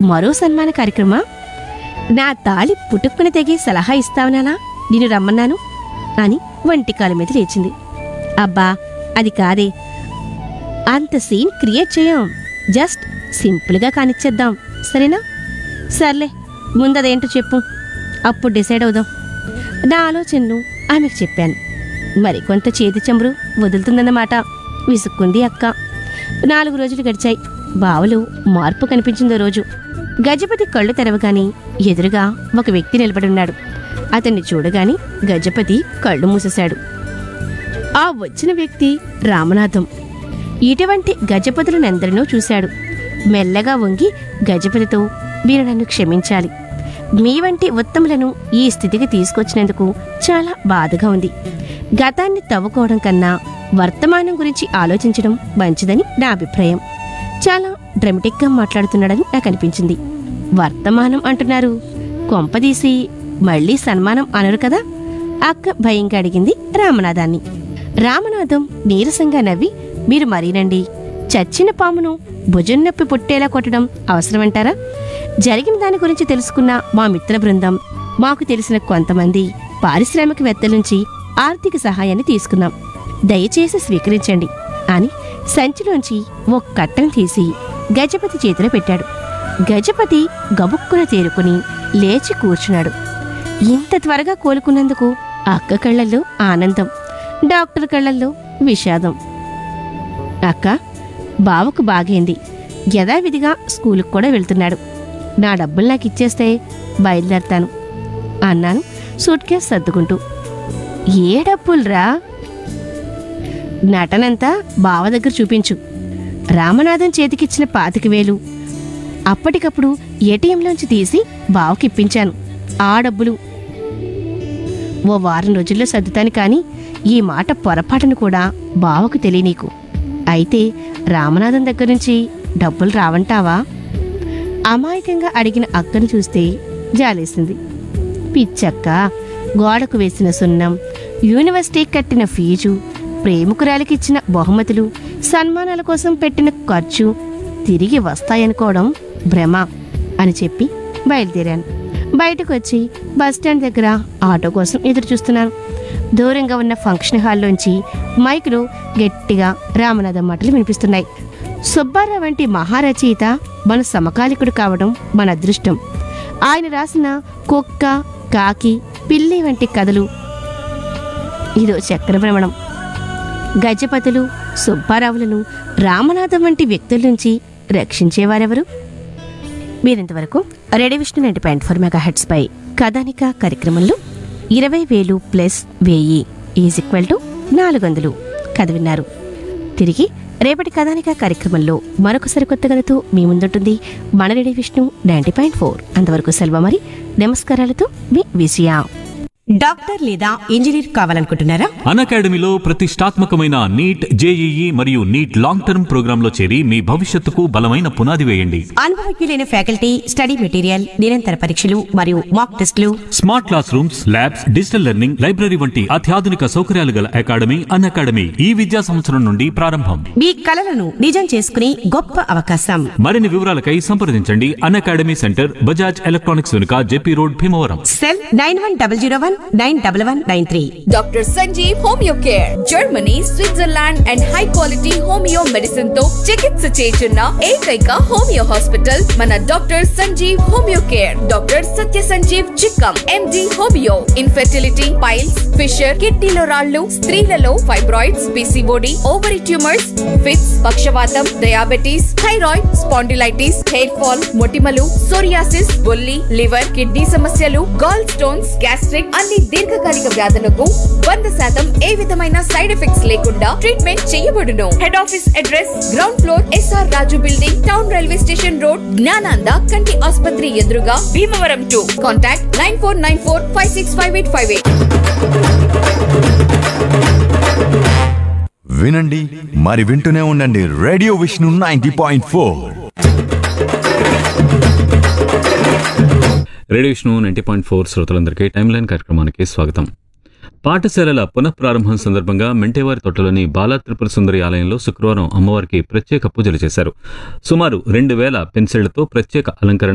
మరో సన్మాన కార్యక్రమా నా తాళి పుట్టుక్కుని తెగి సలహా ఇస్తావనానా నేను రమ్మన్నాను అని వంటికాల మీద లేచింది అబ్బా అది కాదే అంత సీన్ క్రియేట్ చేయం జస్ట్ సింపుల్గా కానిచ్చేద్దాం సరేనా సర్లే ముందదేంటో చెప్పు అప్పుడు డిసైడ్ అవుదాం నా ఆలోచనను ఆమెకు చెప్పాను మరి కొంత చేతి చెంబరు వదులుతుందన్నమాట విసుక్కుంది అక్క నాలుగు రోజులు గడిచాయి బావలో మార్పు కనిపించిందో రోజు గజపతి కళ్ళు తెరవగానే ఎదురుగా ఒక వ్యక్తి నిలబడున్నాడు అతన్ని చూడగానే గజపతి కళ్ళు మూసేశాడు ఆ వచ్చిన వ్యక్తి రామనాథం ఇటువంటి గజపతులనెందరినో చూశాడు మెల్లగా వంగి గజపతితో మీరు నన్ను క్షమించాలి మీ వంటి ఉత్తములను ఈ స్థితికి తీసుకొచ్చినందుకు చాలా బాధగా ఉంది గతాన్ని తవ్వుకోవడం కన్నా వర్తమానం గురించి ఆలోచించడం మంచిదని నా అభిప్రాయం చాలా డ్రమటిక్గా మాట్లాడుతున్నాడని నాకు అనిపించింది వర్తమానం అంటున్నారు కొంపదీసి మళ్ళీ సన్మానం అనరు కదా అక్క భయంగా అడిగింది రామనాథాన్ని రామనాథం నీరసంగా నవ్వి మీరు మరీనండి చచ్చిన పామును భుజం నొప్పి పుట్టేలా కొట్టడం అవసరమంటారా జరిగిన దాని గురించి తెలుసుకున్న మా మిత్ర బృందం మాకు తెలిసిన కొంతమంది పారిశ్రామికవేత్తల నుంచి ఆర్థిక సహాయాన్ని తీసుకున్నాం దయచేసి స్వీకరించండి అని సంచిలోంచి ఒక కట్టను తీసి గజపతి చేతిలో పెట్టాడు గజపతి గబుక్కున తేరుకుని లేచి కూర్చున్నాడు ఇంత త్వరగా కోలుకున్నందుకు అక్క కళ్ళల్లో ఆనందం డాక్టర్ కళ్ళల్లో విషాదం అక్క బావకు బాగైంది యథావిధిగా స్కూలుకు కూడా వెళ్తున్నాడు నా డబ్బులు నాకు ఇచ్చేస్తే బయలుదేరతాను అన్నాను సూట్ కేస్ సర్దుకుంటూ ఏ డబ్బులరా నటనంతా బావ దగ్గర చూపించు రామనాథన్ చేతికిచ్చిన పాతిక వేలు అప్పటికప్పుడు ఏటీఎంలోంచి తీసి బావకి ఇప్పించాను ఆ డబ్బులు ఓ వారం రోజుల్లో సర్దుతాను కానీ ఈ మాట పొరపాటును కూడా బావకు తెలియనీకు అయితే రామనాథన్ దగ్గర నుంచి డబ్బులు రావంటావా అమాయకంగా అడిగిన అక్కను చూస్తే జాలేసింది పిచ్చక్క గోడకు వేసిన సున్నం యూనివర్సిటీకి కట్టిన ఫీజు ప్రేమికురాలికిచ్చిన బహుమతులు సన్మానాల కోసం పెట్టిన ఖర్చు తిరిగి వస్తాయనుకోవడం భ్రమ అని చెప్పి బయలుదేరాను బయటకు వచ్చి బస్టాండ్ దగ్గర ఆటో కోసం ఎదురు చూస్తున్నాను దూరంగా ఉన్న ఫంక్షన్ హాల్లోంచి మైకులో గట్టిగా రామనాథం మాటలు వినిపిస్తున్నాయి సుబ్బారావు వంటి మహారచయిత మన సమకాలికుడు కావడం మన అదృష్టం ఆయన రాసిన కుక్క కాకి పిల్లి వంటి కథలు ఇదో చక్రభ్రమణం గజపతులు సుబ్బారావులను రామనాథం వంటి వ్యక్తుల నుంచి రక్షించేవారెవరు మీరింతవరకు radio Vishnu ninety point four mega hertz పై కథానిక కార్యక్రమంలో ఇరవై వేలు ప్లస్ వెయ్యి ఈజ్ ఈక్వల్ టు నాలుగు వందలు కథ విన్నారు తిరిగి రేపటి కథానిక కార్యక్రమంలో మరొక సరికొత్త కథతో మీ ముందుంటుంది మన radio Vishnu ninety point four అంతవరకు సెలవు మరి నమస్కారాలతో మీ విజయ డాక్టర్ లేదా ఇంజనీర్ కావాలనుకుంటున్నారా అన్ అకాడమీలో ప్రతిష్టాత్మకమైన నీట్ జేఈఈ మరియు నీట్ లాంగ్ టర్మ్ ప్రోగ్రాంలో చేరి మీ భవిష్యత్తుకు బలమైన పునాది వేయండి అనుభవజ్ఞులైన ఫ్యాకల్టీ స్టడీ మెటీరియల్ నిరంతర పరీక్షలు మరియు మాక్ టెస్టులు smart classrooms labs digital learning library వంటి అత్యాధునిక సౌకర్యాలు గల అకాడమీ అన్ అకాడమీ ఈ విద్యా సంవత్సరం నుండి ప్రారంభం మీ కలలను నిజం చేసుకునే గొప్ప అవకాశం మరిన్ని వివరాలకై సంప్రదించండి అన్ అకాడమీ సెంటర్ బజాజ్ ఎలక్ట్రానిక్స్ వెనుక JP road Bhimavaram cell nine one double zero one nine double one nine three doctor Sanjeev homeo care Germany Switzerland and high quality homeo medicine తో చికిత్స చేస్తున్న ఏకైక హోమియో హాస్పిటల్ మన doctor Sanjeev homeo care doctor Satya Sanjeev Chikkam MD homeo infertility piles fissure కిడ్నీలో రాళ్లు స్త్రీలలో fibroids PCOD ovary tumours fits పక్షవాతం diabetes thyroid spondylitis hair fall మొటిమలు సోరియాసిస్ బొల్లి లివర్ కిడ్నీ సమస్యలు గాల్ స్టోన్స్ గ్యాస్ట్రిక్ అన్ని దీర్ఘకాలిక వ్యాధులకు వంద శాతం ఏ విధమైన సైడ్ ఎఫెక్ట్స్ లేకుండా ట్రీట్మెంట్ చేయబడును head office address ground floor S R Raju building town railway station road Gnananda కంటి ఆసుపత్రి ఎదురుగా Bhimavaram to contact nine four nine four five six five eight five eight వినండి మరి వింటూనే ఉండండి radio Vishnu ninety point four radio Vishnu ninety point four శ్రోతలందరికీ time line కార్యక్రమానికి స్వాగతం పాఠశాలల పునఃప్రారంభం సందర్భంగా మెంటేవారి తోటలోని బాలా త్రిపుర సుందరి ఆలయంలో శుక్రవారం అమ్మవారికి ప్రత్యేక పూజలు చేశారు సుమారు రెండు వేల పెన్సిళ్లతో ప్రత్యేక అలంకరణ